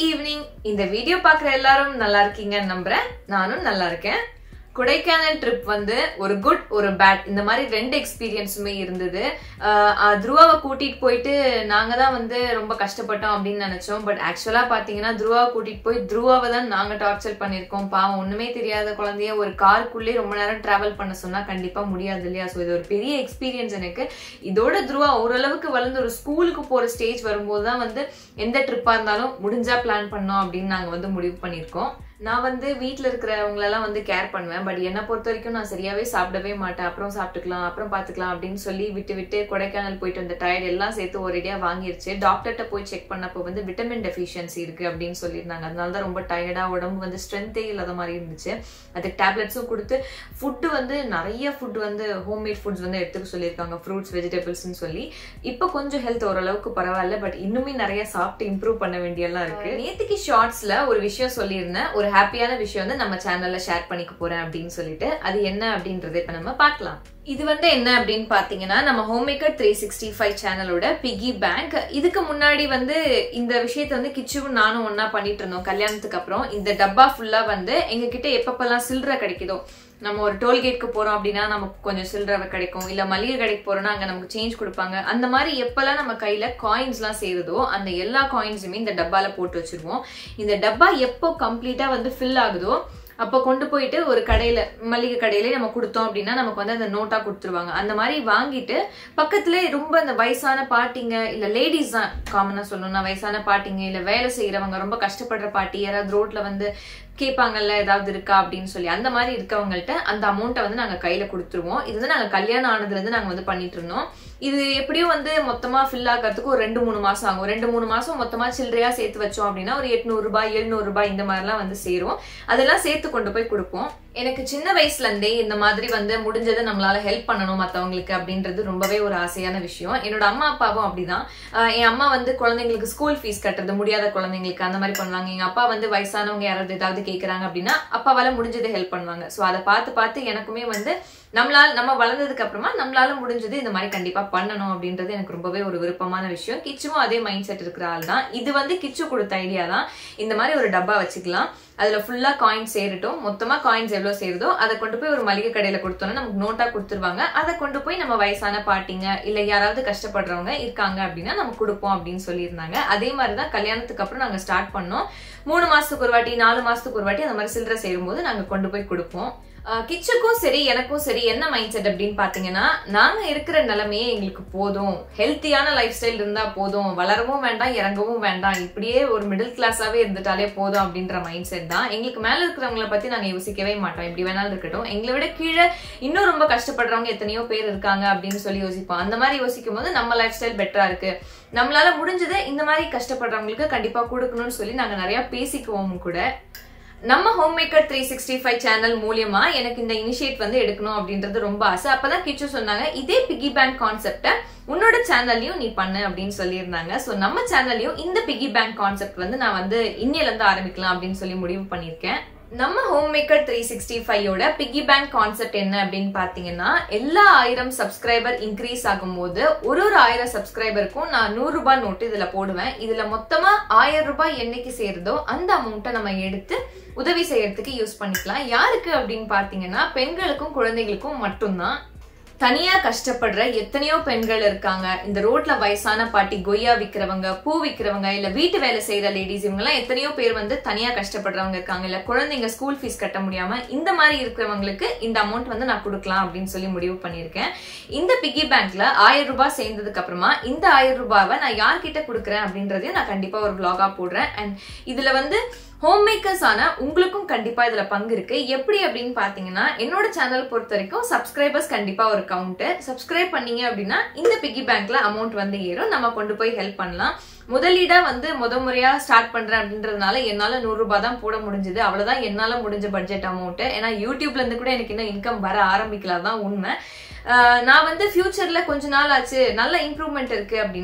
evening இந்த video பார்க்குற எல்லாரும் நல்லா இருக்கீங்கன்னு நம்புறேன் நானும் நல்லா இருக்கேன் கொடைக்கானல் ட்ரிப் வந்து ஒரு குட் ஒரு பேட் இந்த மாதிரி ரெண்டு எக்ஸ்பீரியன்ஸுமே இருந்தது ஆஹ் ஆஹ் துருவாவை கூட்டிட்டு போயிட்டு நாங்க தான் வந்து ரொம்ப கஷ்டப்பட்டோம் அப்படின்னு நினைச்சோம் பட் ஆக்சுவலா பாத்தீங்கன்னா துருவாவை கூட்டிட்டு போய் துருவாவை தான் நாங்க டார்ச்சர் பண்ணிருக்கோம் பாவம் ஒண்ணுமே தெரியாத குழந்தைய ஒரு காருக்குள்ளே ரொம்ப நேரம் டிராவல் பண்ண சொன்னா கண்டிப்பா முடியாது இல்லையா ஸோ இது ஒரு பெரிய எக்ஸ்பீரியன்ஸ் எனக்கு இதோட துருவா ஓரளவுக்கு வளர்ந்து ஒரு ஸ்கூலுக்கு போற ஸ்டேஜ் வரும்போது தான் வந்து எந்த ட்ரிப்பா இருந்தாலும் முடிஞ்சா பிளான் பண்ணோம் அப்படின்னு நாங்க வந்து முடிவு பண்ணியிருக்கோம் நான் வந்து வீட்டில் இருக்கிறவங்களெல்லாம் வந்து கேர் பண்ணுவேன் பட் என்னை பொறுத்த வரைக்கும் நான் சரியாவே சாப்பிடவே மாட்டேன் அப்புறம் சாப்பிட்டுக்கலாம் அப்புறம் பார்த்துக்கலாம் அப்படின்னு சொல்லி விட்டு விட்டு கொடைக்கானல் போயிட்டு வந்த டயர்ட் எல்லாம் சேர்த்து ஒரேடியாக வாங்கிருச்சு டாக்டர்கிட்ட போய் செக் பண்ணப்போ வந்து விட்டமின் டெஃபிஷியன்சி இருக்கு அப்படின்னு சொல்லியிருந்தாங்க அதனால தான் ரொம்ப டயர்டாக உடம்பு வந்து ஸ்ட்ரென்த்தே இல்லாத மாதிரி இருந்துச்சு அதுக்கு டேப்லெட்ஸும் கொடுத்து ஃபுட்டு வந்து நிறைய ஃபுட் வந்து ஹோம்மேட் ஃபுட்ஸ் வந்து எடுத்துக்க சொல்லியிருக்காங்க ஃப்ரூட்ஸ் வெஜிடபிள்ஸ்னு சொல்லி இப்போ கொஞ்சம் ஹெல்த் ஓரளவுக்கு பரவாயில்ல பட் இன்னுமே நிறைய சாப்பிட்டு இம்ப்ரூவ் பண்ண வேண்டியெல்லாம் இருக்கு நேத்துக்கு ஷார்ட்ஸ்ல ஒரு விஷயம் சொல்லியிருந்தேன் ஒரு ஹாப்பியான விஷயம் வந்து நம்ம சேனல்ல ஷேர் பண்ணிக்க போறேன் அப்படின்னு சொல்லிட்டு அது என்ன அப்படின்றத இப்ப நம்ம பார்க்கலாம் இது வந்து என்ன அப்படின்னு பாத்தீங்கன்னா நம்ம home maker three sixty five சேனலோட பிகி பேங்க் இதுக்கு முன்னாடி வந்து இந்த விஷயத்த வந்து கிச்சுவும் நானும் ஒன்னா பண்ணிட்டு இருந்தோம் கல்யாணத்துக்கு அப்புறம் இந்த டப்பா ஃபுல்லா வந்து எங்க கிட்ட எப்பப்பெல்லாம் சில்லறை கிடைக்குதோ நம்ம ஒரு டோல்கேட்க்கு போறோம் அப்படின்னா நமக்கு கொஞ்சம் சில்லறை கிடைக்கும் இல்ல மளிகை கடைக்கு போறோம்னா அங்க நமக்கு சேஞ்ச் கொடுப்பாங்க அந்த மாதிரி எப்பெல்லாம் நம்ம கையில காயின்ஸ் எல்லாம் சேருதோ அந்த எல்லா காயின்ஸுமே இந்த டப்பால போட்டு வச்சிருவோம் இந்த டப்பா எப்போ கம்ப்ளீட்டா வந்து ஃபில் ஆகுதோ அப்போ கொண்டு போயிட்டு ஒரு கடையில மளிகை கடையில நம்ம கொடுத்தோம் அப்படின்னா நமக்கு வந்து அந்த நோட்டா கொடுத்துருவாங்க அந்த மாதிரி வாங்கிட்டு பக்கத்துல ரொம்ப அந்த வயசான பாட்டிங்க இல்ல லேடிஸ் தான் காமனா சொல்லணும்னா வயசான பாட்டிங்க இல்ல வேலை செய்யறவங்க ரொம்ப கஷ்டப்படுற பாட்டி யாராவது ரோட்ல வந்து கேட்பாங்கல்ல ஏதாவது இருக்கா அப்படின்னு சொல்லி அந்த மாதிரி இருக்கவங்கள்ட்ட அந்த அமௌண்ட்டை வந்து நாங்க கையில கொடுத்துருவோம் இது வந்து நாங்க கல்யாணம் ஆனதுல இருந்து நாங்க வந்து பண்ணிட்டு இருந்தோம் இது எப்படியும் வந்து மொத்தமா ஃபில் ஆகிறதுக்கு ஒரு ரெண்டு மூணு மாசம் ஆகும் ரெண்டு மூணு மாசம் மொத்தமா சில்லறையா சேர்த்து வச்சோம் அப்படின்னா ஒரு எட்நூறு ரூபாய் எழுநூறு ரூபாய் இந்த மாதிரிலாம் வந்து சேரும் அதெல்லாம் சேர்த்து கொண்டு போய் கொடுப்போம் எனக்கு சின்ன வயசுல இருந்தே இந்த மாதிரி வந்து முடிஞ்சதை நம்மளால ஹெல்ப் பண்ணணும் மத்தவங்களுக்கு அப்படின்றது ரொம்பவே ஒரு ஆசையான விஷயம் என்னோட அம்மா அப்பாவும் அப்படிதான் ஆஹ் என் அம்மா வந்து குழந்தைங்களுக்கு ஸ்கூல் ஃபீஸ் கட்டுறது முடியாத குழந்தைங்களுக்கு அந்த மாதிரி பண்ணுவாங்க எங்க அப்பா வந்து வயசானவங்க யாராவது ஏதாவது கேட்கறாங்க அப்படின்னா அப்பாவால முடிஞ்சதை ஹெல்ப் பண்ணுவாங்க ஸோ அதை பார்த்து பார்த்து எனக்குமே வந்து நம்மளால நம்ம வளர்ந்ததுக்கு அப்புறமா நம்மளால முடிஞ்சது இந்த மாதிரி கண்டிப்பா பண்ணணும் அப்படின்றது எனக்கு ரொம்பவே ஒரு விருப்பமான விஷயம் கிச்சுவும் அதே மைண்ட் செட் இருக்கிற ஆள் தான் இது வந்து கிச்சு கொடுத்த ஐடியா தான் இந்த மாதிரி ஒரு டப்பா வச்சுக்கலாம் அதுல ஃபுல்லா காயின்ஸ் சேரட்டும் மொத்தமா காயின்ஸ் எவ்வளவு சேருதோ அதை கொண்டு போய் ஒரு மளிகை கடையில கொடுத்தோம்னா நமக்கு நோட்டா கொடுத்துருவாங்க அதை கொண்டு போய் நம்ம வயசான பாட்டிங்க இல்ல யாராவது கஷ்டப்படுறவங்க இருக்காங்க அப்படின்னா நம்ம கொடுப்போம் அப்படின்னு சொல்லியிருந்தாங்க அதே மாதிரிதான் கல்யாணத்துக்கு அப்புறம் நாங்க ஸ்டார்ட் பண்ணோம் மூணு மாசத்துக்கு ஒரு வாட்டி நாலு மாசத்துக்கு ஒரு வாட்டி அந்த மாதிரி சில்லறை சேரும்போது நாங்க கொண்டு போய் கொடுப்போம் ஆஹ் கிச்சுக்கும் சரி எனக்கும் சரி என்ன மைண்ட் செட் அப்படின்னு பாத்தீங்கன்னா நாங்க இருக்கிற நிலைமையே எங்களுக்கு போதும் ஹெல்த்தியான லைஃப் ஸ்டைல் இருந்தா போதும் வளரவும் வேண்டாம் இறங்கவும் வேண்டாம் இப்படியே ஒரு மிடில் கிளாஸாவே இருந்துட்டாலே போதும் அப்படின்ற மைண்ட் செட் தான் எங்களுக்கு மேல இருக்கிறவங்கள பத்தி நாங்க யோசிக்கவே மாட்டோம் எப்படி வேணாலும் இருக்கட்டும் எங்களை விட கீழே இன்னும் ரொம்ப கஷ்டப்படுறவங்க எத்தனையோ பேர் இருக்காங்க அப்படின்னு சொல்லி யோசிப்போம் அந்த மாதிரி யோசிக்கும் போது நம்ம லைஃப் ஸ்டைல் பெட்டரா இருக்கு நம்மளால முடிஞ்சதை இந்த மாதிரி கஷ்டப்படுறவங்களுக்கு கண்டிப்பா கொடுக்கணும்னு சொல்லி நாங்க நிறைய பேசிக்குவோம் கூட நம்ம home maker three sixty five channel மூலியமா எனக்கு இந்த இனிஷியேட் வந்து எடுக்கணும் அப்படின்றது ரொம்ப ஆசை அப்பதான் கிச்சு சொன்னாங்க இதே பிகி பேங்க் கான்செப்ட உன்னோட சேனல்லையும் நீ பண்ணு அப்படின்னு சொல்லியிருந்தாங்க ஸோ நம்ம சேனல்லையும் இந்த பிகி பேங்க் கான்செப்ட் வந்து நான் வந்து இன்னில இருந்து ஆரம்பிக்கலாம் அப்படின்னு சொல்லி முடிவு பண்ணியிருக்கேன் நம்ம ஹோம் மேக்கர் த்ரீ சிக்ஸ்டி ஃபைவோட பிகி பேங்க் கான்செப்ட் என்ன அப்படின்னு பாத்தீங்கன்னா எல்லா ஆயிரம் சப்ஸ்கிரைபர் இன்க்ரீஸ் ஆகும்போது ஒரு ஒரு ஆயிரம் சப்ஸ்கிரைபருக்கும் நான் நூறு ரூபாய் நோட்டு இதுல போடுவேன் இதுல மொத்தமா ஆயிரம் ரூபாய் என்னைக்கு சேருதோ அந்த அமௌண்ட்டை நம்ம எடுத்து உதவி செய்யறதுக்கு யூஸ் பண்ணிக்கலாம் யாருக்கு அப்படின்னு பாத்தீங்கன்னா பெண்களுக்கும் குழந்தைகளுக்கும் மட்டும்தான் தனியா கஷ்டப்படுற எத்தனையோ பெண்கள் இருக்காங்க இந்த ரோட்ல வயசான பாட்டி கொய்யா விக்கிறவங்க பூ விக்கிறவங்க இல்ல வீட்டு வேலை செய்யற லேடிஸ் இவங்க எல்லாம் எத்தனையோ பேர் வந்து தனியா கஷ்டப்படுறவங்க இருக்காங்க இல்ல குழந்தைங்க ஸ்கூல் ஃபீஸ் கட்ட முடியாம இந்த மாதிரி இருக்கிறவங்களுக்கு இந்த அமௌண்ட் வந்து நான் கொடுக்கலாம் அப்படின்னு சொல்லி முடிவு பண்ணியிருக்கேன் இந்த பிக்கி பேங்க்ல ஆயிரம் ரூபாய் சேர்ந்ததுக்கு அப்புறமா இந்த ஆயிரம் ரூபாவை நான் யார்கிட்ட கொடுக்குறேன் அப்படின்றதையும் நான் கண்டிப்பா ஒரு vlog-ஆ போடுறேன் அண்ட் இதுல வந்து ஹோம் மேக்கர்ஸ் ஆன உங்களுக்கும் கண்டிப்பா இதுல பங்கு இருக்கு எப்படி அப்படின்னு பாத்தீங்கன்னா என்னோட சேனல் பொறுத்த வரைக்கும் சப்ஸ்கிரைபர்ஸ் கண்டிப்பா ஒரு கவுண்ட் சப்ஸ்கிரைப் பண்ணீங்க அப்படின்னா இந்த பிக்கி பேங்க்ல அமௌண்ட் வந்து ஏறும் நம்ம கொண்டு போய் ஹெல்ப் பண்ணலாம் முதலீடா வந்து முத முறையா ஸ்டார்ட் பண்றேன் அப்படின்றதுனால என்னால நூறு ரூபாய் தான் போட முடிஞ்சது அவ்வளவுதான் என்னால முடிஞ்ச பட்ஜெட் அமௌண்ட் ஏன்னா யூடியூப்ல இருந்து கூட எனக்கு இன்னும் இன்கம் வர ஆரம்பிக்கலாம் தான் உண்மை ஆஹ் நான் வந்து ஃபியூச்சர்ல கொஞ்ச நாள் ஆச்சு நல்ல இம்ப்ரூவ்மெண்ட் இருக்கு அப்படின்னா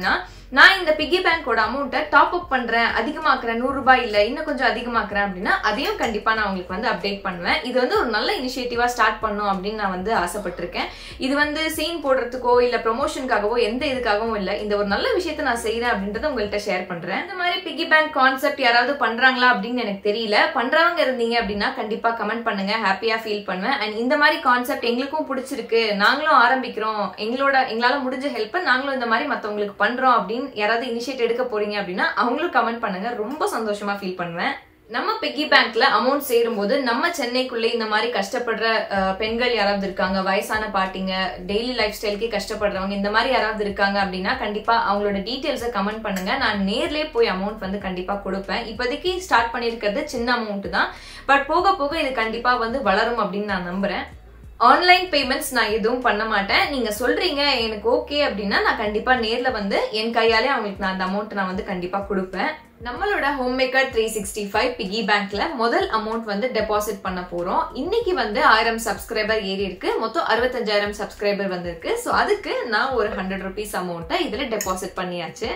நான் இந்த பிக்கி பேங்கோட அமௌண்ட்டை டாப் அப் பண்றேன் அதிகமாக்குறேன் நூறு ரூபாய் இல்ல இன்னும் கொஞ்சம் அதிகமாக்குறேன் அப்படின்னா அதையும் கண்டிப்பா நான் உங்களுக்கு வந்து அப்டேட் பண்ணுவேன் இது வந்து ஒரு நல்ல இனிஷியேட்டிவா ஸ்டார்ட் பண்ணும் அப்படின்னு நான் வந்து ஆசைப்பட்டிருக்கேன் இது வந்து சீன் போடுறதுக்கோ இல்ல ப்ரொமோஷனுக்காகவோ எந்த இதுக்காகவும் இல்ல இந்த ஒரு நல்ல விஷயத்த நான் செய்யறேன் அப்படின்றத உங்கள்கிட்ட ஷேர் பண்றேன் இந்த மாதிரி பிக்கி பேங்க் கான்செப்ட் யாராவது பண்றாங்களா அப்படின்னு எனக்கு தெரியல பண்றவங்க இருந்தீங்க அப்படின்னா கண்டிப்பா கமெண்ட் பண்ணுங்க ஹாப்பியா ஃபீல் பண்ணுவேன் அண்ட் இந்த மாதிரி கான்செப்ட் எங்களுக்கும் பிடிச்சிருக்கு நாங்களும் ஆரம்பிக்கிறோம் எங்களோட எங்களால முடிஞ்ச ஹெல்ப்பை நாங்களும் இந்த மாதிரி மத்தவங்களுக்கு பண்றோம் அப்படின்னு யாராவது இனிஷியேட் எடுக்க போறீங்க அப்படின்னா அவங்களும் கமெண்ட் பண்ணுங்க ரொம்ப சந்தோஷமா ஃபீல் பண்ணுவேன் நம்ம பிக்கி பேங்க்ல அமௌண்ட் சேரும்போது நம்ம சென்னைக்குள்ள இந்த மாதிரி கஷ்டப்படுற அஹ், பெண்கள் யாராவது இருக்காங்க வயசான பாட்டிங்க டெய்லி லைஃப் ஸ்டைலுக்கு கஷ்டப்படுறவங்க இந்த மாதிரி யாராவது இருக்காங்க அப்படின்னா கண்டிப்பா அவங்களோட டீட்டெயில்ஸை கமெண்ட் பண்ணுங்க நான் நேர்லயே போய் அமௌண்ட் வந்து கண்டிப்பா கொடுப்பேன் இப்போதைக்கு ஸ்டார்ட் பண்ணியிருக்கிறது சின்ன அமௌண்ட் தான் பட் போக போக இது கண்டிப்பா வந்து வளரும் அப்படின்னு நான் நம்புறேன் ஆன்லைன் பேமெண்ட்ஸ் நான் எதுவும் பண்ண மாட்டேன் நீங்க சொல்றீங்க எனக்கு ஓகே அப்படின்னா நான் கண்டிப்பா நேர்ல வந்து என் கையாலே அவங்களுக்கு நான் அந்த அமௌண்ட் நான் வந்து கண்டிப்பா கொடுப்பேன் நம்மளோட home maker three sixty five piggy பேங்க்ல முதல் அமௌண்ட் வந்து டெபாசிட் பண்ண போறோம் இன்னைக்கு வந்து ஆயிரம் சப்ஸ்கிரைபர் ஏறி இருக்கு மொத்தம் அறுபத்தஞ்சாயிரம் சப்ஸ்கிரைபர் வந்திருக்கு ஸோ அதுக்கு நான் ஒரு ஹண்ட்ரட் ருபீஸ் அமௌண்ட்டை இதுல டெபாசிட் பண்ணியாச்சு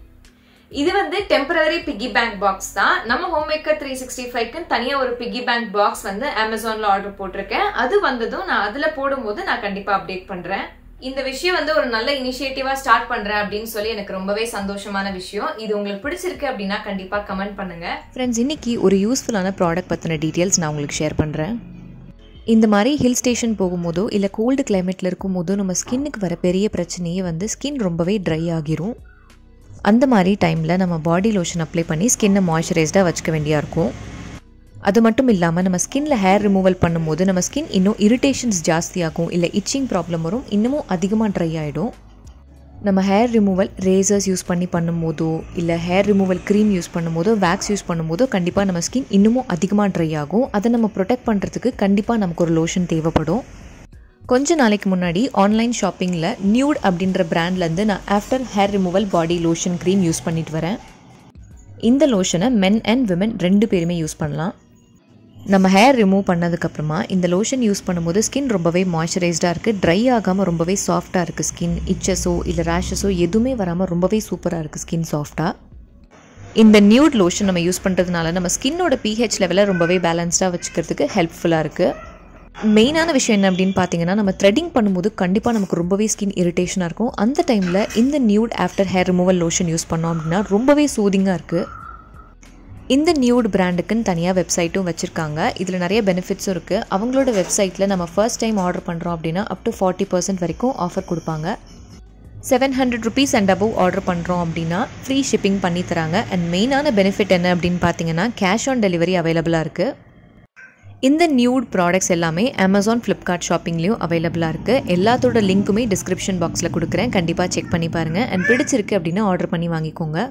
இது வந்து டெம்பரரி பிக்கி பேங்க் பாக்ஸ் தான் நம்ம ஹோம் மேக்கர் த்ரீ சிக்ஸ்டி ஃபைவ்க்கு தனியா ஒரு பிக்கி பேங்க் பாக்ஸ் வந்து அமேசான்ல ஆர்டர் போட்டிருக்கேன் அது வந்ததும் நான் அதுல போடும்போது நான் கண்டிப்பா அப்டேட் பண்றேன் இந்த விஷயம் வந்து ஒரு நல்ல இனிஷியேட்டிவா ஸ்டார்ட் பண்றேன் அப்படின்னு சொல்லி எனக்கு ரொம்பவே சந்தோஷமான விஷயம் இது உங்களுக்கு பிடிச்சிருக்கு அப்படின்னா கண்டிப்பா கமெண்ட் பண்ணுங்க ஃப்ரெண்ட்ஸ் இன்னைக்கு ஒரு யூஸ்ஃபுல்லான ப்ராடக்ட் பற்றின டீட்டெயில்ஸ் நான் உங்களுக்கு ஷேர் பண்ணுறேன் இந்த மாதிரி ஹில் ஸ்டேஷன் போகும்போதோ இல்லை கோல்டு கிளைமேட்டில் இருக்கும்போதோ நம்ம ஸ்கின்னுக்கு வர பெரிய பிரச்சனையே வந்து ஸ்கின் ரொம்பவே ட்ரை ஆகிரும் அந்த மாதிரி டைமில் நம்ம பாடி லோஷன் அப்ளை பண்ணி ஸ்கின்னை மாய்ஸ்சரைஸ்டாக வச்சுக்க வேண்டியா இருக்கும் அது மட்டும் இல்லாமல் நம்ம ஸ்கின்ல ஹேர் ரிமூவல் பண்ணும்போது நம்ம ஸ்கின் இன்னும் இரிட்டேஷன்ஸ் ஜாஸ்தியாகும் இல்லை இச்சிங் ப்ராப்ளம் வரும் இன்னமும் அதிகமாக ட்ரை ஆகிடும் நம்ம ஹேர் ரிமூவல் ரேசர்ஸ் யூஸ் பண்ணி பண்ணும்போதோ இல்லை ஹேர் ரிமூவல் க்ரீம் யூஸ் பண்ணும்போதோ வேக்ஸ் யூஸ் பண்ணும்போதோ கண்டிப்பாக நம்ம ஸ்கின் இன்னமும் அதிகமாக ட்ரை ஆகும் அதை நம்ம ப்ரொடெக்ட் பண்ணுறதுக்கு கண்டிப்பாக நமக்கு ஒரு லோஷன் தேவைப்படும் கொஞ்ச நாளைக்கு முன்னாடி ஆன்லைன் ஷாப்பிங்கில் நியூட் அப்படின்ற பிராண்ட்லேருந்து நான் after hair removal body lotion cream use பண்ணிட்டு வரேன் இந்த லோஷனை மென் அண்ட் விமன் ரெண்டு பேருமே யூஸ் பண்ணலாம் நம்ம ஹேர் ரிமூவ் பண்ணதுக்கப்புறமா இந்த லோஷன் யூஸ் பண்ணும்போது ஸ்கின் ரொம்பவே மாய்ஸ்சரைஸ்டாக இருக்குது ட்ரை ஆகாமல் ரொம்பவே சாஃப்டாக இருக்குது ஸ்கின் இச்சஸோ இல்லை ரேஷஸோ எதுவுமே வராமல் ரொம்பவே சூப்பராக இருக்குது ஸ்கின் சாஃப்டாக இந்த நியூட் லோஷன் நம்ம யூஸ் பண்ணுறதுனால நம்ம ஸ்கின்னோட பிஹெச் லெவலை ரொம்பவே பேலன்ஸ்டாக வச்சுக்கிறதுக்கு ஹெல்ப்ஃபுல்லாக இருக்குது மெயினான விஷயம் என்ன அப்படின்னு பார்த்தீங்கன்னா நம்ம த்ரெட்டிங் பண்ணும்போது கண்டிப்பாக நமக்கு ரொம்பவே ஸ்கின் இரிட்டேஷனாக இருக்கும் அந்த டைமில் இந்த Neud after hair removal lotion use பண்ணோம் அப்படின்னா ரொம்பவே சூதிங்காக இருக்குது இந்த நியூட் பிராண்டுக்குன்னு தனியாக வெப்சைட்டும் வச்சுருக்காங்க இதில் நிறைய பெனிஃபிட்ஸும் இருக்குது அவங்களோட வெப்சைட்டில் நம்ம ஃபர்ஸ்ட் டைம் ஆர்டர் பண்ணுறோம் அப்படின்னா அப் டு ஃபார்ட்டி பர்சன்ட் வரைக்கும் ஆஃபர் கொடுப்பாங்க seven hundred rupees and above order பண்ணுறோம் அப்படின்னா ஃப்ரீ ஷிப்பிங் பண்ணி தராங்க அண்ட் மெயினான பெனிஃபிட் என்ன அப்படின்னு பார்த்தீங்கன்னா கேஷ் ஆன் டெலிவரி அவைலபிளாக இருக்குது இந்த நியூட் ப்ராடக்ட்ஸ் எல்லாமே அமேசான் ஃப்ளிப்கார்ட் ஷாப்பிங்லேயும் அவைலபிளாக இருக்குது எல்லாத்தோட லிங்க்குமே டிஸ்கிரிப்ஷன் பாக்ஸில் கொடுக்குறேன் கண்டிப்பாக செக் பண்ணி பாருங்கள் அண்ட் பிடிச்சிருக்கு அப்படின்னா ஆர்டர் பண்ணி வாங்கிக்கோங்க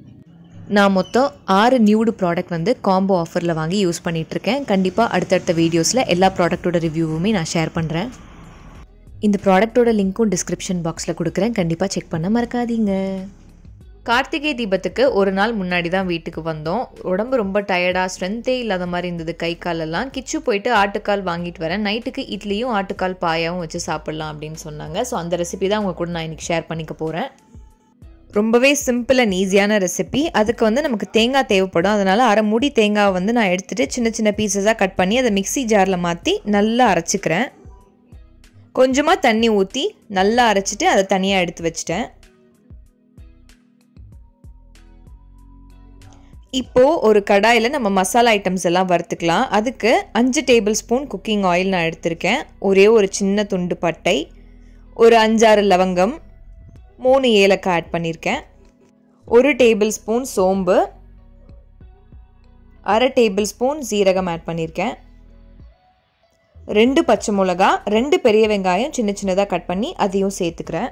நான் மொத்தம் ஆறு நியூடு ப்ராடக்ட் வந்து காம்போ ஆஃபரில் வாங்கி யூஸ் பண்ணிகிட்ருக்கேன் கண்டிப்பாக அடுத்தடுத்த வீடியோஸில் எல்லா ப்ராடக்ட்டோட ரிவ்யூவுமே நான் ஷேர் பண்ணுறேன் இந்த ப்ராடக்ட்டோட லிங்க்கும் டிஸ்கிரிப்ஷன் பாக்ஸில் கொடுக்குறேன் கண்டிப்பாக செக் பண்ண மறக்காதீங்க கார்த்திகை தீபத்துக்கு ஒரு நாள் முன்னாடி தான் வீட்டுக்கு வந்தோம் உடம்பு ரொம்ப டயர்டாக ஸ்ட்ரென்த்தே இல்லாத மாதிரி இருந்தது கை காலெல்லாம் கிச்சு போயிட்டு ஆட்டுக்கால் வாங்கிட்டு வரேன் நைட்டுக்கு இட்லியும் ஆட்டுக்கால் பாயாவும் வச்சு சாப்பிட்லாம் அப்படின்னு சொன்னாங்க ஸோ அந்த ரெசிபி தான் உங்க கூட நான் இன்றைக்கி ஷேர் பண்ணிக்க போகிறேன் ரொம்பவே சிம்பிள் அண்ட் ஈஸியான ரெசிபி அதுக்கு வந்து நமக்கு தேங்காய் தேவைப்படும் அதனால் அரை மூடி தேங்காவை வந்து நான் எடுத்துகிட்டு சின்ன சின்ன பீசஸாக கட் பண்ணி அதை மிக்ஸி ஜாரில் மாற்றி நல்லா அரைச்சிக்கிறேன் கொஞ்சமாக தண்ணி ஊற்றி நல்லா அரைச்சிட்டு அதை தனியாக எடுத்து வச்சிட்டேன் இப்போது ஒரு கடாயில் நம்ம மசாலா ஐட்டம்ஸ் எல்லாம் வறுத்துக்கலாம் அதுக்கு அஞ்சு டேபிள் ஸ்பூன் குக்கிங் ஆயில் நான் எடுத்திருக்கேன் ஒரே ஒரு சின்ன துண்டு பட்டை ஒரு அஞ்சாறு லவங்கம் மூணு ஏலக்காய் ஆட் பண்ணியிருக்கேன் ஒரு டேபிள் ஸ்பூன் சோம்பு அரை டேபிள் ஸ்பூன் சீரகம் ஆட் பண்ணியிருக்கேன் ரெண்டு பச்சை மிளகா ரெண்டு பெரிய வெங்காயம் சின்ன சின்னதாக கட் பண்ணி அதையும் சேர்த்துக்கிறேன்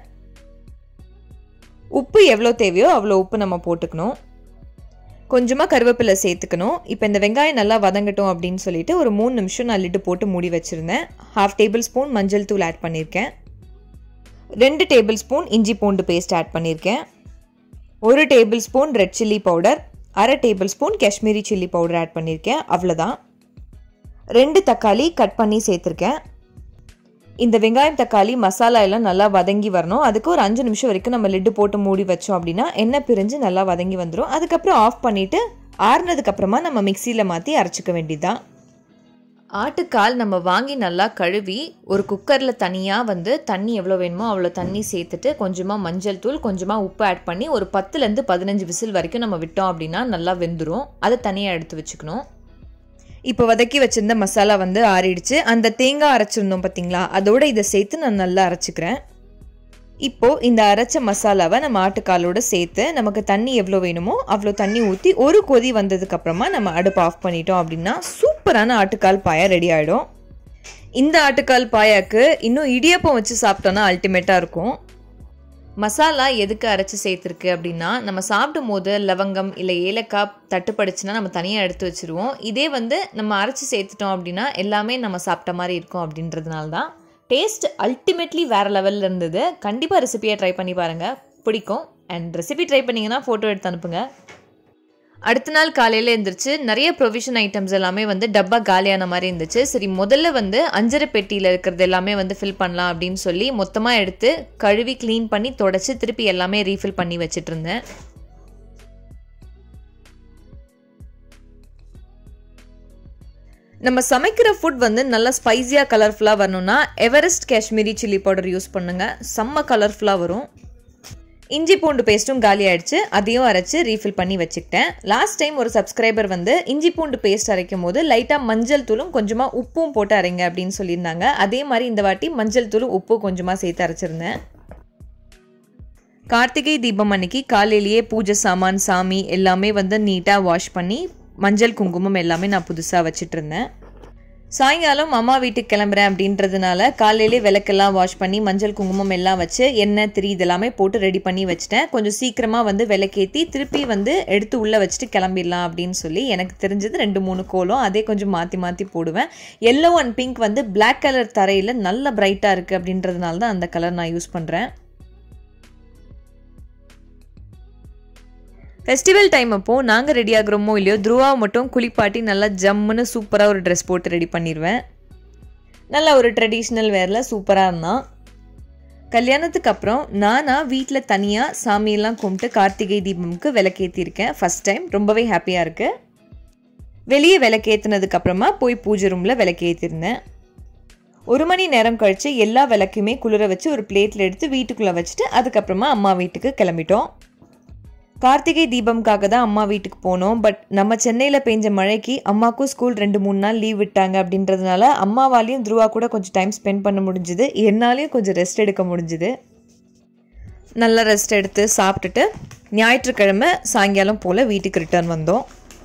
உப்பு எவ்வளோ தேவையோ அவ்வளோ உப்பு நம்ம போட்டுக்கணும் கொஞ்சமாக கருவேப்பிலை சேர்த்துக்கணும் இப்போ இந்த வெங்காயம் நல்லா வதங்கட்டும் அப்படின்னு சொல்லிட்டு ஒரு மூணு நிமிஷம் நான் லிட்டு போட்டு மூடி வச்சுருந்தேன் ஹாஃப் டேபிள் ஸ்பூன் மஞ்சள் தூள் ஆட் பண்ணியிருக்கேன் ரெண்டு டேபிள் ஸ்பூன் இஞ்சி பூண்டு பேஸ்ட் ஆட் பண்ணியிருக்கேன் ஒரு tablespoon red chilli powder அரை tablespoon Kashmiri chilli powder add பண்ணியிருக்கேன் அவ்வளோதான் ரெண்டு தக்காளி கட் பண்ணி சேர்த்துருக்கேன் இந்த வெங்காயம் தக்காளி மசாலா எல்லாம் நல்லா வதங்கி வரணும் அதுக்கு ஒரு அஞ்சு நிமிஷம் வரைக்கும் நம்ம லிட்டு போட்டு மூடி வச்சோம் அப்படின்னா எண்ணெய் பிரிஞ்சு நல்லா வதங்கி வந்துடும் அதுக்கப்புறம் ஆஃப் பண்ணிவிட்டு ஆறுனதுக்கப்புறமா நம்ம மிக்சியில் மாற்றி அரைச்சிக்க வேண்டியதுதான் ஆட்டுக்கால் நம்ம வாங்கி நல்லா கழுவி ஒரு குக்கரில் தனியாக வந்து தண்ணி எவ்வளோ வேணுமோ அவ்வளோ தண்ணி சேர்த்துட்டு கொஞ்சமாக மஞ்சள் தூள் கொஞ்சமாக உப்பு ஆட் பண்ணி ஒரு பத்துலேருந்து பதினஞ்சு விசில் வரைக்கும் நம்ம விட்டோம் அப்படின்னா நல்லா வெந்துடும் அதை தனியாக எடுத்து வச்சுக்கணும் இப்போ வதக்கி வச்சிருந்த மசாலா வந்து ஆறிடுச்சு அந்த தேங்காய் அரைச்சிருந்தோம் பார்த்தீங்களா அதோட இதை சேர்த்து நான் நல்லா அரைச்சிக்கிறேன் இப்போ இந்த அரைச்ச மசாலாவை நம்ம ஆட்டுக்காலோட சேர்த்து நமக்கு தண்ணி எவ்வளோ வேணுமோ அவ்வளோ தண்ணி ஊற்றி ஒரு கொதி வந்ததுக்கு அப்புறமா நம்ம அடுப்பு ஆஃப் பண்ணிட்டோம் அப்படின்னா சூப்பரான ஆட்டுக்கால் பாயா ரெடி ஆகிடும் இந்த ஆட்டுக்கால் பாயாக்கு இன்னும் இடியப்பம் வச்சு சாப்பிட்டோன்னா அல்டிமேட்டாக இருக்கும் மசாலா எதுக்கு அரைச்சி சேர்த்துருக்கு அப்படின்னா நம்ம சாப்பிடும் போது லவங்கம் இல்லை ஏலக்காய் தட்டுப்படுச்சுன்னா நம்ம தனியாக எடுத்து வச்சுருவோம் இதே வந்து நம்ம அரைச்சி சேர்த்துட்டோம் அப்படின்னா எல்லாமே நம்ம சாப்பிட்ட மாதிரி இருக்கும் அப்படின்றதுனால தான் டேஸ்ட் அல்டிமேட்லி வேறு லெவலில் இருந்தது கண்டிப்பாக ரெசிபியை ட்ரை பண்ணி பாருங்கள் பிடிக்கும் அண்ட் ரெசிபி ட்ரை பண்ணிங்கன்னா ஃபோட்டோ எடுத்து அனுப்புங்க அடுத்த நாள் காலையில் எழுந்திரிச்சு நிறைய ப்ரொவிஷன் ஐட்டம்ஸ் எல்லாமே வந்து டப்பா காலியான மாதிரி இருந்துச்சு சரி முதல்ல வந்து அஞ்சரை பெட்டியில் இருக்கிறது எல்லாமே வந்து ஃபில் பண்ணலாம் அப்படின்னு சொல்லி மொத்தமாக எடுத்து கழுவி க்ளீன் பண்ணி தொடச்சி திருப்பி எல்லாமே ரீஃபில் பண்ணி வச்சுட்டு இருந்தேன் நம்ம சமைக்கிற ஃபுட் வந்து நல்லா ஸ்பைஸியாக கலர்ஃபுல்லாக வரணும்னா Everest Kashmiri chilli powder use பண்ணுங்கள் செம்ம கலர்ஃபுல்லாக வரும் இஞ்சி பூண்டு பேஸ்ட்டும் காலி ஆயிடுச்சு அதையும் அரைச்சு ரீஃபில் பண்ணி வச்சுக்கிட்டேன் லாஸ்ட் டைம் ஒரு சப்ஸ்கிரைபர் வந்து இஞ்சி பூண்டு பேஸ்ட் அரைக்கும் போது லைட்டாக மஞ்சள் தூளும் கொஞ்சமாக உப்பும் போட்டு அரைங்க அப்படின்னு சொல்லியிருந்தாங்க அதே மாதிரி இந்த வாட்டி மஞ்சள் தூளும் உப்பும் கொஞ்சமாக சேர்த்து அரைச்சிருந்தேன் கார்த்திகை தீபம் அன்னைக்கு காலையிலேயே பூஜை சாமான் சாமி எல்லாமே வந்து நீட்டாக வாஷ் பண்ணி மஞ்சள் குங்குமம் எல்லாமே நான் புதுசாக வச்சுட்டு இருந்தேன் சாயங்காலம் அம்மா வீட்டுக்கு கிளம்புறேன் அப்படின்றதுனால காலையிலே விளக்கெல்லாம் வாஷ் பண்ணி மஞ்சள் குங்குமம் எல்லாம் வச்சு எண்ணெய் திரி இதெல்லாமே போட்டு ரெடி பண்ணி வச்சுட்டேன் கொஞ்சம் சீக்கிரமாக வந்து விளக்கேற்றி திருப்பி வந்து எடுத்து உள்ளே வச்சுட்டு கிளம்பிடலாம் அப்படின்னு சொல்லி எனக்கு தெரிஞ்சது ரெண்டு மூணு கோலம் அதே கொஞ்சம் மாற்றி மாற்றி போடுவேன் எல்லோ அண்ட் பிங்க் வந்து பிளாக் கலர் தரையில் நல்ல பிரைட்டாக இருக்குது அப்படின்றதுனால தான் அந்த கலர் நான் யூஸ் பண்ணுறேன் ஃபெஸ்டிவல் டைம் அப்போது நாங்கள் ரெடி ஆகுறோமோ இல்லையோ துருவா மட்டும் குளிப்பாட்டி நல்லா ஜம்முன்னு சூப்பராக ஒரு ட்ரெஸ் போட்டு ரெடி பண்ணிடுவேன் நல்லா ஒரு ட்ரெடிஷ்னல் வேரில் சூப்பராக இருந்தான் கல்யாணத்துக்கு அப்புறம் நானாக வீட்டில் தனியாக சாமியெல்லாம் கும்பிட்டு கார்த்திகை தீபமுக்கு விளக்கேற்றிருக்கேன் ஃபஸ்ட் டைம் ரொம்பவே ஹாப்பியாக இருக்குது வெளியே விளக்கேற்றினதுக்கு அப்புறமா போய் பூஜை ரூமில் விளக்கேற்றிருந்தேன் ஒரு மணி நேரம் கழித்து எல்லா விளக்குமே குளிர வச்சு ஒரு பிளேட்டில் எடுத்து வீட்டுக்குள்ளே வச்சுட்டு அதுக்கப்புறமா அம்மா வீட்டுக்கு கிளம்பிட்டோம் கார்த்திகை தீபம்காக தான் அம்மா வீட்டுக்கு போனோம் பட் நம்ம சென்னையில் பெஞ்ச மழைக்கு அம்மாக்கும் ஸ்கூல் ரெண்டு மூணு நாள் லீவ் விட்டாங்க அப்படின்றதுனால அம்மாவாலையும் துருவா கூட கொஞ்சம் டைம் ஸ்பெண்ட் பண்ண முடிஞ்சுது என்னாலையும் கொஞ்சம் ரெஸ்ட் எடுக்க முடிஞ்சுது நல்லா ரெஸ்ட் எடுத்து சாப்பிட்டுட்டு ஞாயிற்றுக்கிழமை சாயங்காலம் போல் வீட்டுக்கு ரிட்டர்ன் வந்தோம்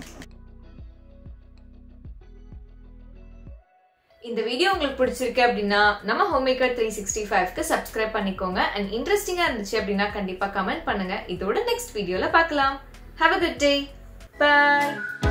இந்த வீடியோ உங்களுக்கு பிடிச்சிருக்கு அப்படின்னா நம்ம ஹோம்மேக்கர் த்ரீ சிக்ஸ்டி ஃபைவ்க்கு சப்ஸ்கிரைப் பண்ணிக்கோங்க அண்ட் இன்ட்ரெஸ்டிங்காக இருந்துச்சு அப்படின்னா கண்டிப்பாக கமெண்ட் பண்ணுங்க இதோட நெக்ஸ்ட் வீடியோவில் பார்க்கலாம் have a good day bye